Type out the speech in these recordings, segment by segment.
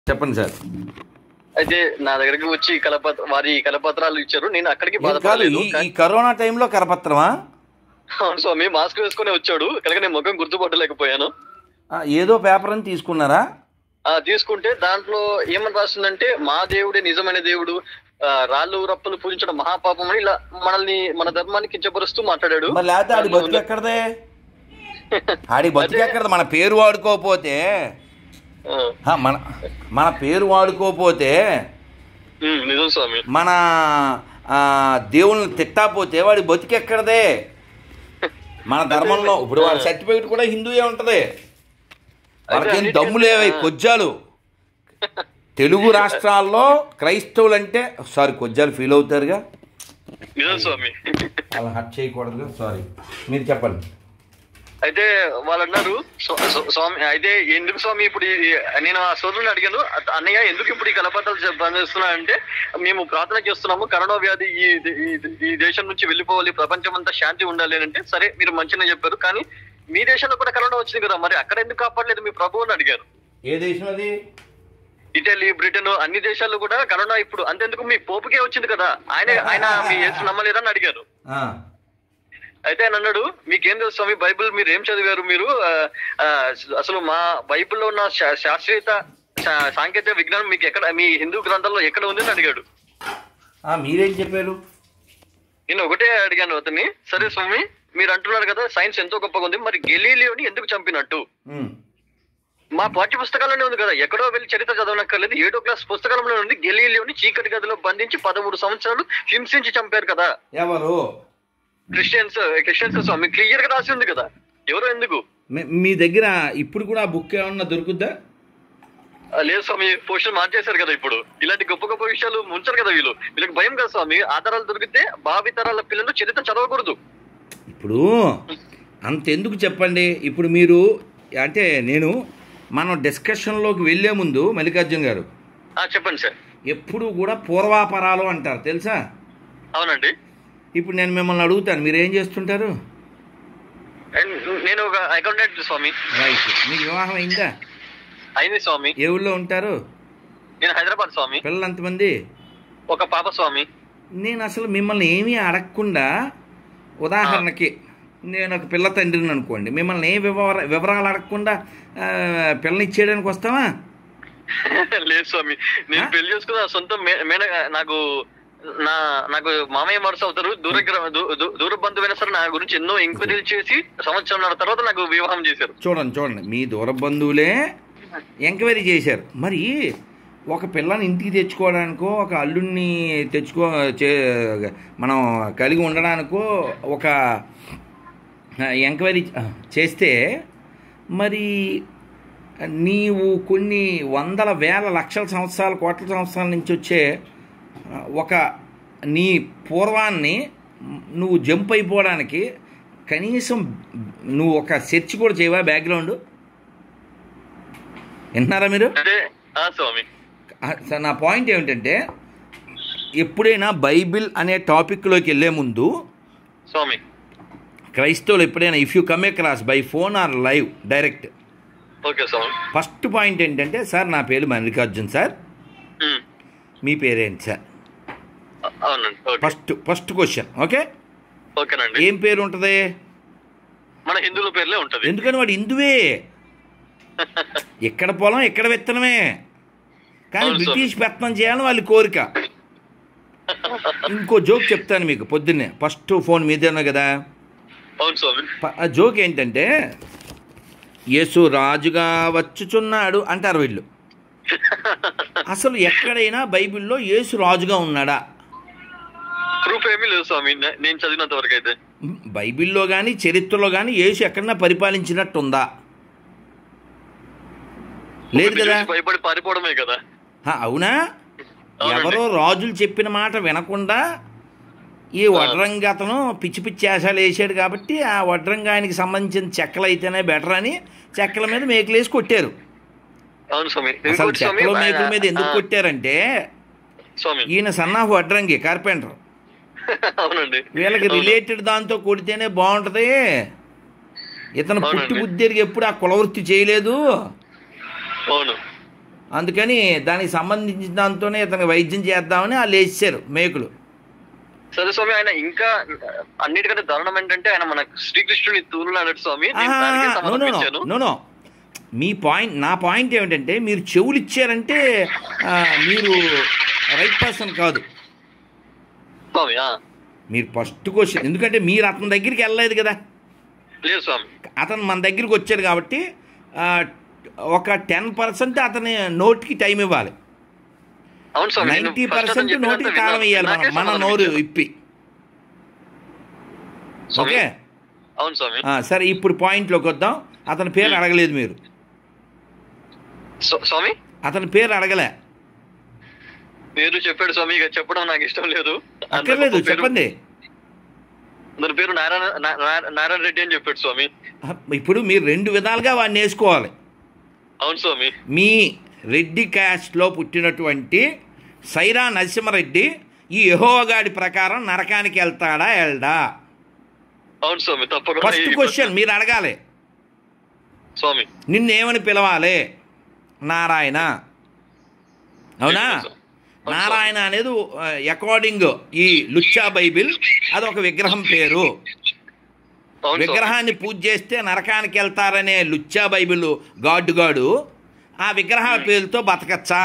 చెప్పండి సార్ అయితే నా దగ్గరికి వచ్చి కలపత్ర వారి కలపత్రాలు ఇచ్చారు నేను అక్కడికి ఏం కాదు బాధపడలేదు ఈ ఈ కరోనా టైంలో కరపత్రమా అవును స్వామి మాస్క్ వేసుకుని వచ్చాడు కనుక నేను ముఖం గుర్తుపట్టలేకపోయాను ఆ, ఏదో పేపర్ అని తీసుకున్నారా ఆ తీసుకుంటే దాంట్లో ఏమని రాస్తుందంటే మా దేవుడే నిజమైన దేవుడు ఆ, రాళ్ళు రప్పలు పూజించడం మహాపాపం అని ఇలా మనల్ని మన ధర్మాన్ని కించపరుస్తూ మాట్లాడాడు మరి లేకపోతే ఆడి బతుకు ఎక్కడదే ఆడి బతుకు ఎక్కడది మన పేరు వాడుకోకపోతే ఆ, ఆ, మన మన పేరు వాడుకోకపోతే ఉమ్, నిజం స్వామి మన ఆ, దేవుళ్ళని తిట్టాపోతే వాడి బతుకు ఎక్కడదే మన ధర్మంలో ఇప్పుడు వాడి సర్టిఫికెట్ కూడా హిందూయే ఉంటది వాడికేం దమ్ములేవై కొజ్జాలు తెలుగు రాష్ట్రాల్లో క్రైస్తవులు అంటే సారీ కొజ్జాలు ఫీల్ అవుతారుగా నిజం స్వామి అలా హట్ చేయకూడదుగా సారీ మీరు చెప్పండి అయితే వాళ్ళు అన్నారు స్వ- స్వ- స్వామి అయితే ఎందుకు స్వామి ఇప్పుడు ఈ- నేను ఆ సోదరుని అడిగాను అత- అన్నయ్య ఎందుకు ఇప్పుడు ఈ కలపత్రాలు పనిచేస్తున్నా అంటే మేము ప్రార్థన చేస్తున్నాము కరోనా వ్యాధి ఈ ఈ- ఈ దేశం నుంచి వెళ్ళిపోవాలి ప్రపంచం అంతా శాంతి ఉండాలి అని అంటే సరే మీరు మంచిగా చెప్పారు కానీ మీ దేశంలో కూడా కరోనా వచ్చింది కదా మరి అక్కడ ఎందుకు కాపాడలేదు మీ ప్రభువుని అడిగారు ఏ దేశం అది ఇటలీ బ్రిటన్ అన్ని దేశాల్లో కూడా కరోనా ఇప్పుడు అంతెందుకు మీ పోపుకే వచ్చింది కదా ఆయన ఆయన మీ యేసు నమ్మలేదని అడిగారు ఆ, అయితే ఆయన అన్నాడు మీకేం తెలుసు స్వామి బైబిల్ మీరు ఏం చదివారు మీరు ఆ, ఆ, అసలు మా బైబిల్లో ఉన్న శా- శాస్త్రీయత శా- సాంకేతిక విజ్ఞానం మీకు ఎక్కడ మీ హిందూ గ్రంథాల్లో ఎక్కడ ఉంది అని అడిగాడు ఆ, మీరేం చెప్పారు నేను ఒకటే అడిగాను అతన్ని సరే స్వామి మీరు అంటున్నారు కదా సైన్స్ ఎంతో గొప్పగా ఉంది మరి గెలీలియోని ఎందుకు చంపినట్టు ఉమ్, మా పాఠ్య పుస్తకాల్లోనే ఉంది కదా ఎక్కడో వెళ్ళి చరిత్ర చదవనక్కర్లేదు ఏడో క్లాస్ పుస్తకాలంలో ఉంది గెలీలియోని చీకటి గదిలో బంధించి పదమూడు సంవత్సరాలు హింసించి చంపారు కదా ఎవరు క్రిస్టియన్స్ క్రిస్టియన్స్ స్వామి క్లియర్ గా రాసి ఉంది కదా ఎవరో ఎందుకు మీ- మీ దగ్గర ఇప్పుడు కూడా ఆ బుక్ ఏమన్నా దొరుకుద్దా ఆ, లేదు స్వామి పోషన్ మార్చేశారు కదా ఇప్పుడు ఇలాంటి గొప్ప గొప్ప విషయాలు ముంచారు కదా వీళ్ళు వీళ్ళకి భయం కదా స్వామి ఆధారాలు దొరికితే భావితరాల పిల్లలు చరిత్ర చదవకూడదు ఇప్పుడు అంతెందుకు చెప్పండి ఇప్పుడు మీరు అంటే నేను మనం డిస్కషన్లోకి వెళ్ళే ముందు మల్లికార్జున్ గారు ఆ చెప్పండి సార్ ఎప్పుడు కూడా పూర్వాపరాలు అంటారు తెలుసా అవునండి ఇప్పుడు నేను మిమ్మల్ని అడుగుతాను మీరు ఏం చేస్తుంటారు అండ్ నేను ఒక అకౌంటెంట్ స్వామి రైట్ మీకు వివాహం అయిందా అయింది స్వామి ఏ ఊళ్ళో ఉంటారు నేను హైదరాబాద్ స్వామి పిల్లలు ఎంతమంది ఒక పాప స్వామి నేను అసలు మిమ్మల్ని ఏమీ అడగకుండా ఉదాహరణకి నేను ఒక పిల్ల తండ్రిని అనుకోండి మిమ్మల్ని ఏ వివర వివరాలు అడగకుండా ఆ, పిల్లని ఇచ్చేయడానికి వస్తావా లేదు స్వామి నేను ఆ? పెళ్లి చేసుకున్న సొంత మే- మేన నాకు నా నాకు మామయ్య వరుస అవుతారు దూర గ్ర- దూ- దూ- దూర బంధువైనా సరే నా గురించి ఎన్నో ఎంక్వైరీలు చేసి సంవత్సరం తర్వాత నాకు వివాహం చేశారు చూడండి చూడండి మీ దూర బంధువులే ఎంక్వైరీ చేశారు మరి ఒక పిల్లని ఇంటికి తెచ్చుకోవడానికో ఒక అల్లుడిని తెచ్చుకో చే మనం కలిగి ఉండడానికో ఒక ఎంక్వైరీ చేస్తే మరి నీవు కొన్ని వందల వేల లక్షల సంవత్సరాల కోట్ల సంవత్సరాల నుంచి వచ్చే ఆ, ఒక నీ పూర్వాన్ని నువ్వు జంప్ అయిపోవడానికి కనీసం నువ్వు ఒక సెర్చ్ కూడా చేయవా బ్యాక్గ్రౌండ్ విన్నారా మీరు అంటే ఆ స్వామి ఆ, సార్, నా పాయింట్ ఏమిటంటే ఎప్పుడైనా బైబిల్ అనే టాపిక్లోకి వెళ్ళే ముందు స్వామి క్రైస్తవులు ఎప్పుడైనా if you come across by phone or live direct okay స్వామి ఫస్ట్ పాయింట్ ఏంటంటే సార్ నా పేరు మల్లికార్జున్ సార్ ఉమ్. మీ పేరేంటి సార్ అ- అవునండి okay first first question okay ఓకేనండి ఏం పేరు ఉంటుంది మన హిందువుల పేర్లే ఉంటది ఎందుకని వాడు హిందువే ఎక్కడ పొలం ఎక్కడ విత్తనమే కానీ అవును సార్. బ్రిటిష్ పెత్తనం చేయాలని వాళ్ళ కోరిక ఇంకో జోక్ చెప్తాను మీకు పొద్దున్నే ఫస్ట్ ఫోన్ మీదేనో కదా అవును స్వామి ప- ఆ జోక్ ఏంటంటే యేసు రాజుగా వచ్చుచున్నాడు అంటారు వీళ్ళు అసలు ఎక్కడైనా బైబిల్లో యేసు రాజుగా ఉన్నాడా ప్రూఫ్ ఏమీ లేదు స్వామి నే- నేను చదివినంత వరకు అయితే బైబిల్లో కానీ చరిత్రలో కానీ యేసు ఎక్కడన్నా పరిపాలించినట్టుందా లేదు కదా చూసి భయపడి పారిపోవడమే కదా హా, అవునా అవునండి. ఎవరో రాజులు చెప్పిన మాట వినకుండా ఈ వడ్రంగి అతను పిచ్చి పిచ్చి వేషాలు వేసాడు కాబట్టి ఆ వడ్రంగి ఆయనకి సంబంధించిన చెక్కలు అయితేనే బెటర్ అని చెక్కల మీద మేకలేసి కొట్టారు అవును స్వామి అసలు ఇంకోటి స్వామి చెక్కల మేకల మీద ఎందుకు ఆ, కొట్టారంటే స్వామి ఈయన సన్నాఫ్ వడ్రంగి కార్పెంటర్ అవునండి వీళ్ళకి అవును. రిలేటెడ్ దాంతో కొడితేనే బాగుంటది ఇతను పుట్టి అవునండి. బుద్ధిరికి ఎప్పుడు ఆ కులవృత్తి చేయలేదు అవును అందుకని దానికి సంబంధించిన దాంతోనే ఇతనికి వైద్యం చేద్దామని వాళ్ళు వేసారు మేకులు సరే స్వామి ఆయన ఇంకా అన్నిటికంటే దారుణం ఏంటంటే ఆయన మన శ్రీకృష్ణుని తూరులు అన్నట్టు స్వామి నేను దానికే నో సమాధానం నో ఇచ్చాను నో నో మీ పాయింట్ నా పాయింట్ ఏమిటంటే మీరు చెవులు ఇచ్చారంటే ఆ, మీరు రైట్ పర్సన్ కాదు స్వామి ఆ. మీరు ఫస్ట్ క్వశ్చన్ ఎందుకంటే మీరు అతని దగ్గరికి వెళ్ళలేదు కదా లేదు స్వామి అతను మన దగ్గరికి వచ్చాడు కాబట్టి ఆ, ఒక టెన్ పర్సెంట్ అతని నోటికి టైం ఇవ్వాలి అవును స్వామి నేను నైంటీ first అతను పర్సెంట్ చెప్పినంత నోటికి తాళం విన్నాను. వేయాలి నాకే మనం మన సమాధానం నోరు ఇచ్చాను. ఇప్పి స్వామి ఓకే అవును స్వామి ఆ, సరే ఇప్పుడు పాయింట్లోకి వద్దాం అతని పేరు అడగలేదు మీరు స్వ- స్వామి అతని పేరు అడగలే మీరు చెప్పాడు స్వామి ఇక చెప్పడం నాకు ఇష్టం లేదు అక్కర్లేదు అతని పేరు- చెప్పండి అతని పేరు నారాయణ నా- నా- నారాయణ రెడ్డి అని చెప్పాడు స్వామి ఇప్పుడు మీరు రెండు విధాలుగా వాడిని వేసుకోవాలి అవును స్వామి మీ రెడ్డి క్యాస్ట్లో పుట్టినటువంటి సైరా నరసింహరెడ్డి ఈ యహోగాడి ప్రకారం నరకానికి వెళ్తాడా వెళ్డా అవును స్వామి తప్పకుండా ఫస్ట్ ఈ- క్వశ్చన్ మీరు అడగాలి స్వామి నిన్నేమని పిలవాలి నారాయణ అవునా అవును నారాయణ అనేది అకార్డింగ్ ఈ లుచ్చా బైబిల్ అది ఒక విగ్రహం పేరు అవును స్వామి విగ్రహాన్ని పూజ చేస్తే నరకానికి వెళ్తారనే లుచ్చా బైబిల్ గాడుగాడు ఆ విగ్రహాల పేరుతో బతకచ్చా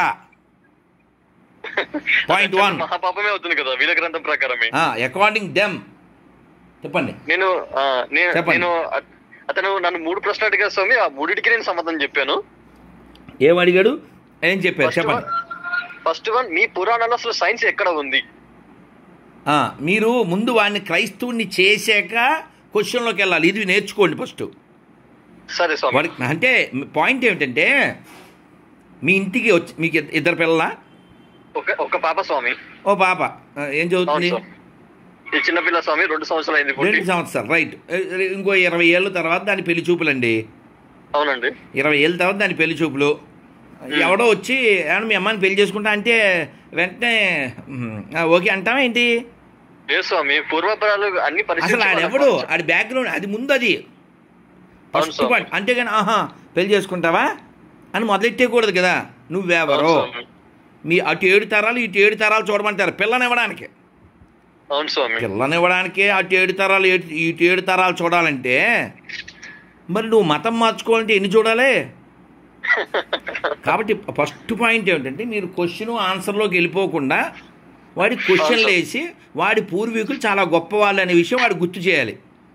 పాయింట్ వన్ మహాపాపమే అవుతుంది కదా వీర గ్రంథం ప్రకారమే అకార్డింగ్ దెమ్ చెప్పండి నేను ఆ, నే- చెప్పండి. నేను అ- అతను నన్ను మూడు ప్రశ్నలు అడిగారు స్వామి ఆ మూడిటికి నేను సమాధానం చెప్పాను ఏం అడిగాడు ఏం చెప్పారు ఫస్ట్ చెప్పండి వన్ ఫస్ట్ వన్ మీ పురాణాల్లో అసలు సైన్స్ ఎక్కడ ఉంది ఆ, మీరు ముందు వాడిని క్రైస్తవుని చేశాక క్వశ్చన్లోకి వెళ్ళాలి ఇది నేర్చుకోండి ఫస్ట్ సరే స్వామి వాడికి అంటే పాయింట్ ఏమిటంటే మీ ఇంటికి వచ్చి మీకు ఇద్ద- ఇద్దరు పిల్లల ఒక ఒక పాప స్వామి ఓ పాప ఆ, ఏం అవును చదువుతుంది స్వామి ఈ చిన్నపిల్ల స్వామి రెండు సంవత్సరాలు అయింది పుట్టి రెండు సంవత్సరాలు రైట్ ఇంకో ఇరవై ఏళ్ళ తర్వాత దాని పెళ్లి చూపులండి అవునండి ఇరవై ఏళ్ళ తర్వాత దాని పెళ్లి చూపులు ఎవడో వచ్చి ఏమన్నా మీ అమ్మాయిని పెళ్లి చేసుకుంటా అంటే వెంటనే "ఉమ్, ఆ, ఓకే అంటావా ఏంటి ఏ స్వామి పూర్వపరాలు అన్ని అసలు పరిశీలించి ఆడెవడు మనకు- ఆడి బ్యాక్గ్రౌండ్ అది ముందు అది అవును ఫస్ట్ స్వామి. పాయింట్ అంతేగాని ఆహా పెళ్లి చేసుకుంటావా అని మొదలెట్టేయకూడదు కదా నువ్వెవరో అవును స్వామి. మీ అటు ఏడు తరాలు ఇటు ఏడు తరాలు చూడమంటారు పిల్లనివ్వడానికి అవును స్వామి పిల్లనివ్వడానికే అటు ఏడు తరాలు ఇటు ఇటు ఏడు తరాలు చూడాలంటే మరి నువ్వు మతం మార్చుకోవాలంటే ఎన్ని చూడాలి కాబట్టి ఫస్ట్ పాయింట్ ఏమిటంటే మీరు క్వశ్చన్ ఆన్సర్లోకి వెళ్ళిపోకుండా వాడి క్వశ్చన్లు వేసి వాడి పూర్వీకులు చాలా గొప్పవాళ్ళు అనే విషయం వాడు గుర్తు చేయాలి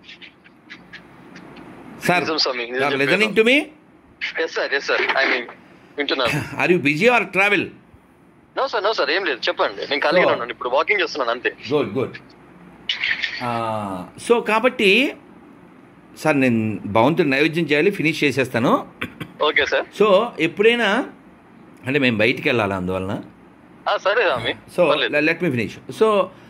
సార్ నిజం స్వామి, నిజం చెప్పారు. Listening to me yes sir yes sir I mean వింటున్నాను are you busy or travel no sir no sir ఏం లేదు చెప్పండి నేను ఖాళీగా So- ఉన్నాను ఇప్పుడు వాకింగ్ చేస్తున్నాను అంతే గుడ్ గుడ్ సో కాబట్టి సార్ నేను భవంతుని నైవేద్యం చేయాలి ఫినిష్ చేసేస్తాను ఓకే సార్ సో ఎప్పుడైనా అంటే మేము బయటికి వెళ్ళాలి అందువలన ఆ, సరే స్వామి సో పర్లేదు. లెట్ మీ ఫినిష్ సో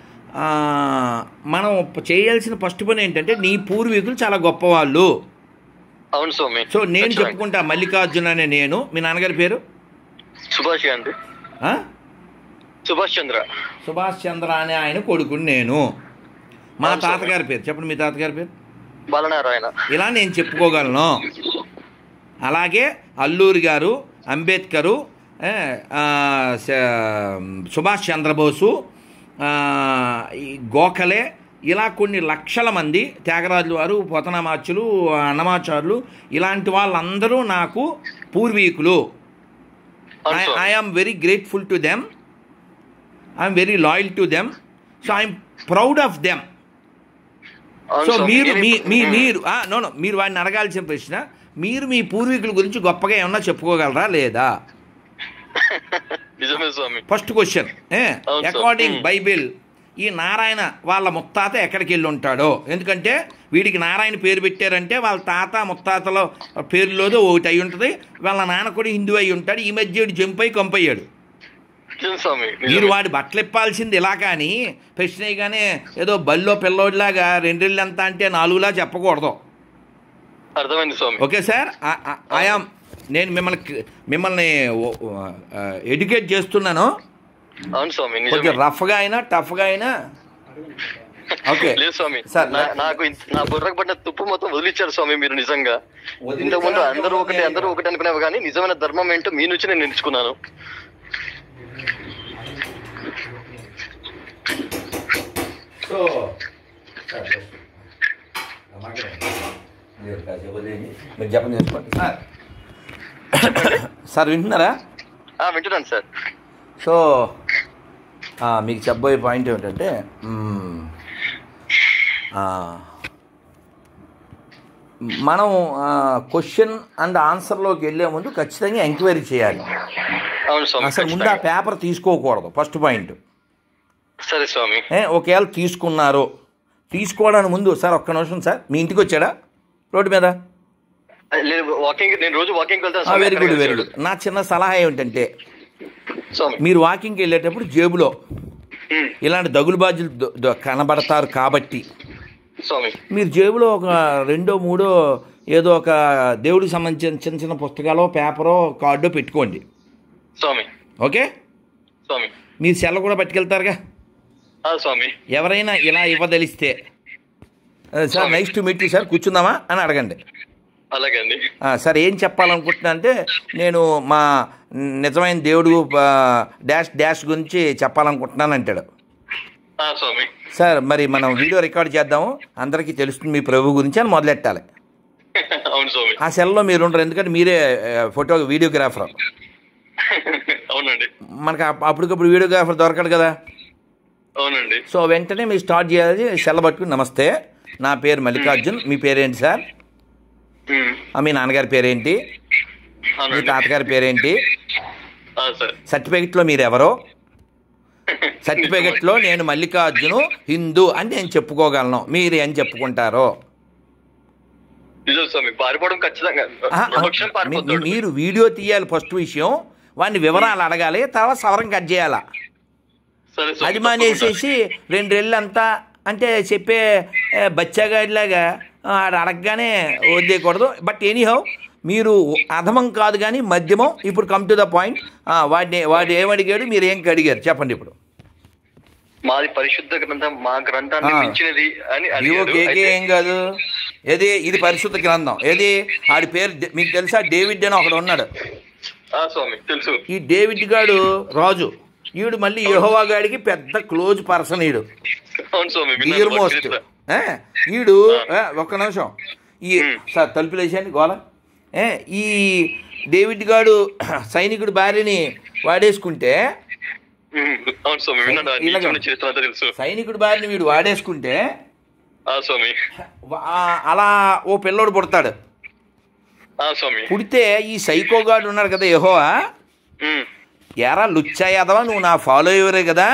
మనం చేయాల్సిన ఫస్ట్ పని ఏంటంటే నీ పూర్వీకులు చాలా గొప్పవాళ్ళు అవును స్వామి సో నేను ఖచ్చితంగా. చెప్పుకుంటా మల్లికార్జున అనే నేను మీ నాన్నగారి పేరు సుభాష్ అండి ఆ? సుభాష్ చంద్ర సుభాష్ చంద్ర అనే ఆయన కొడుకుని నేను మా అవును సార్. తాతగారి పేరు చెప్పండి మీ తాతగారి పేరు బాలనారాయణ ఇలా నేను చెప్పుకోగలను అలాగే అల్లూరి గారు అంబేద్కరు ఏ, ఆ, స- సుభాష్ చంద్రబోసు ఆ, ఈ గోఖలే ఇలా కొన్ని లక్షల మంది త్యాగరాజులు వారు పోతనామాచులు అన్నమాచారులు ఇలాంటి వాళ్ళందరూ నాకు పూర్వీకులు అవును ఐ స్వామి. Am very grateful to them I'm very loyal to them so I'm proud of them అవును సో స్వామి. మీరు నేను మీ ఇప్పుడు- మీ మీరు నో నో మీరు వాడిని అడగాల్సిన ప్రశ్న మీరు మీ పూర్వీకుల గురించి గొప్పగా ఏమన్నా చెప్పుకోగలరా లేదా నిజమే స్వామి ఫస్ట్ క్వశ్చన్ అవును సార్. According hmm. బైబిల్ ఈ నారాయణ వాళ్ళ ముత్తాత ఎక్కడికి వెళ్ళి ఉంటాడో ఎందుకంటే వీడికి నారాయణ పేరు పెట్టారంటే వాళ్ళ తాత ముత్తాతల పేరులోదో ఒకటి అయి ఉంటుంది వాళ్ళ నాన్న కూడా హిందూ అయి ఉంటాడు ఈ మధ్య వీడు జంప్ అయి కంపయ్యాడు నిజం స్వామి మీరు నిజమే. వాడి బట్టలు ఇప్పాల్సింది ఇలా కానీ ప్రశ్న కానీ ఏదో బల్లో పిల్లోడిలాగా రెండేళ్ళు ఎంత అంటే నాలుగులా చెప్పకూడదు అర్థమైంది స్వామి ఓకే సార్ ఐఆమ్ నేను మిమ్మల్ని మిమ్మల్ని ఎడ్యుకేట్ చేస్తున్నాను అవును స్వామి కొంచెం నిజమే రఫ్గా అయినా టఫ్గా అయినా ఓకే. లేదు స్వామి సార్, నా- నాకు ఇంత- నా బుర్రకు పడిన తుప్పు మొత్తం వదిలిచ్చారు స్వామి మీరు నిజంగా వదిలించారా? ఇంతకు ముందు అందరూ ఒకటి అందరూ ఒకటి అనుకునేవి కానీ నిజమైన ధర్మం ఏంటో మీ నుంచి నేను నేర్చుకున్నాను సో మీరు చెప్పండి చేసుకోండి సార్ సార్ వింటున్నారా ఆ వింటున్నాను సార్ సో ఆ, మీకు చెప్పబోయే పాయింట్ ఏమిటంటే మ్మ్, ఆ, మనం క్వశ్చన్ అండ్ ఆన్సర్లోకి వెళ్ళే ముందు ఖచ్చితంగా ఎంక్వైరీ చేయాలి అవును స్వామి అసలు ముందు ఆ ఖచ్చితంగా. పేపర్ తీసుకోకూడదు ఫస్ట్ పాయింట్ సరే స్వామి ఏ, ఒకవేళ తీసుకున్నారు తీసుకోవడానికి ముందు సార్ ఒక్క నిమిషం సార్ మీ ఇంటికి వచ్చాడా రోడ్డు మీద లేదు వాకింగ్ నేను రోజు వాకింగ్ వెళ్తాను వెరీ గుడ్ అక్కడికి వెరీ గుడ్ నా చిన్న సలహా ఏమిటంటే స్వామి మీరు వాకింగ్కి వెళ్ళేటప్పుడు జేబులో ఉమ్, ఇలాంటి దగులు బాధ్యులు దొ- దొ- కనబడతారు కాబట్టి స్వామి మీరు జేబులో ఒక రెండో మూడో ఏదో ఒక దేవుడికి సంబంధించిన చిన్న చిన్న పుస్తకాలో పేపరో కార్డో పెట్టుకోండి స్వామి ఓకే స్వామి మీరు సెల్ల కూడా పట్టుకెళ్తారుగా ఆ స్వామి ఎవరైనా ఇలా ఇవ్వదలిస్తే "ఆ, sir nice to meet you sir కూర్చుందామా అని అడగండి అలాగే అండి "ఆ, సార్ ఏం చెప్పాలనుకుంటున్నా అంటే నేను మా నిజమైన దేవుడు ఆ, డాష్ డాష్ గురించి చెప్పాలనుకుంటున్నాను అంటాడు ఆ స్వామి సార్ మరి మనం వీడియో రికార్డ్ చేద్దాము అందరికీ తెలుస్తుంది మీ ప్రభు గురించి అని మొదలెట్టాలి అవును స్వామి ఆ సెల్లో మీరు ఉండరు ఎందుకంటే మీరే ఆ, ఫోటో వీడియోగ్రాఫర్ అవునండి మనకు అప్- అప్పటికప్పుడు వీడియోగ్రాఫర్ దొరకడు కదా అవునండి సో వెంటనే మీరు స్టార్ట్ చేయాలి సెల్ల పట్టుకుని నమస్తే నా పేరు మల్లికార్జున్ మీ పేరేంటి సార్ ఉమ్, ఆ, మీ నాన్నగారి పేరేంటి మీ అవునండి తాతగారి పేరేంటి ఆ, సార్ సర్టిఫికెట్లో మీరు ఎవరో సర్టిఫికెట్లో నేను మల్లికార్జును హిందూ అని నేను చెప్పుకోగలను మీరు ఏం చెప్పుకుంటారో నిజం స్వామి పారిపోవడం ఖచ్చితంగా ఆహా, ప్రొడక్షన్ మీ- పారిపోతాడు మీరు వీడియో తీయాలి ఫస్ట్ విషయం వాడిని వివరాలు అడగాలి తర్వాత సవరం కట్ చేయాలా సరే స్వామి, అది తప్పకుండా. మానేసేసి రెండు రెళ్ళంతా అంటే చెప్పే ఏ, బచ్చాగాడిలాగా ఆ, ఆడు అడగగానే వదిలేయకూడదు బట్ ఎనీహౌ మీరు అధమం కాదు కానీ మధ్యమం ఇప్పుడు కమ్ టు ద పాయింట్ వాడిని వాడు ఏమడిగాడు మీరు ఏం అడిగారు చెప్పండి ఇప్పుడు మాది పరిశుద్ధ గ్రంథం మా గ్రంథాన్ని ఆ. మించినది అని ఇవో అడిగారు కేకే అయితే- ఏం కాదు ఏది ఇది పరిశుద్ధ గ్రంథం ఏది ఆడి పేరు డే- మీకు తెలుసా డేవిడ్ అని ఒకడు ఉన్నాడు ఆ స్వామి తెలుసు ఈ డేవిడ్ గాడు రాజు ఈడు మళ్ళీ యెహోవా గాడికి పెద్ద క్లోజ్ పర్సన్ ఈడు అవును స్వామి విన్నాను, డియర్ వాటి మోస్ట్ చరిత్ర. ఈడు ఏ, ఒక్క నిమిషం ఈ మ్. సార్ తలుపులు వేసేయండి గోల ఏ, ఈ డేవిడ్ గాడు సైనికుడు భార్యని వాడేసుకుంటే ఉమ్, అవును స్వామి విన్నాను ఆ ఇలాగ. నీచమైన చరిత్ర అంతా తెలుసు సైనికుడు భార్యని వీడు వాడేసుకుంటే ఆ స్వామి వా- అలా ఓ పిల్లోడు పుడతాడు ఆ స్వామి పుడితే ఈ సైకోగాడు ఉన్నాడు కదా యెహోవా ఉమ్, ఎరా లుచ్చా యాదవా నువ్వు నా ఫాలోవరే కదా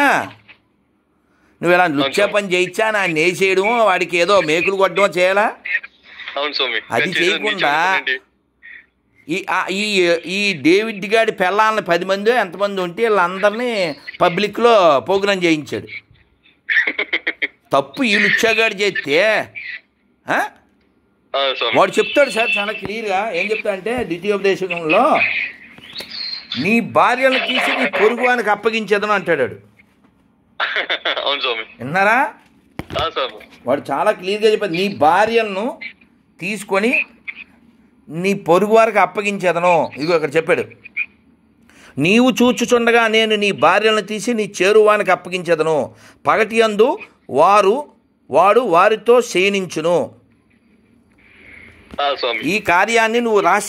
నువ్వు ఇలా లుచ్చా పని చేయించా నా నేసేయడమో వాడికి ఏదో మేకులు కొట్టడమో చేయాలా అవును స్వామి అది నేను చేసిన చేయకుండా నీచమైన పని ఏంటి? ఈ ఆ- ఈ ఈ డేవిడ్ గాడి పిల్లల్ని పది మంది ఎంతమంది ఉంటే వీళ్ళందరినీ పబ్లిక్లో ప్రోగ్రాం చేయించాడు తప్పు ఈ లుచ్చాగాడు చేస్తే ఆ? ఆ స్వామి వాడు చెప్తాడు సార్ చాలా క్లియర్గా ఏం చెప్తా అంటే ద్వితీయోపదేశంలో నీ భార్యను తీసి నీ పొరుగు వానికి అప్పగించేదను అంటాడు వాడు. అవును స్వామి విన్నారా ఆ స్వామి వాడు చాలా క్లియర్గా చెప్పాడు నీ భార్యలను తీసుకొని నీ పొరుగు వారికి అప్పగించేదను ఇదిగో ఇక్కడ చెప్పాడు నీవు చూచుచుండగా నేను నీ భార్యలను తీసి నీ చేరువానికి అప్పగించేదను పగటి అందు వారు వాడు వారితో శయనించును ఆ స్వామి ఈ కార్యాన్ని నువ్వు రాసి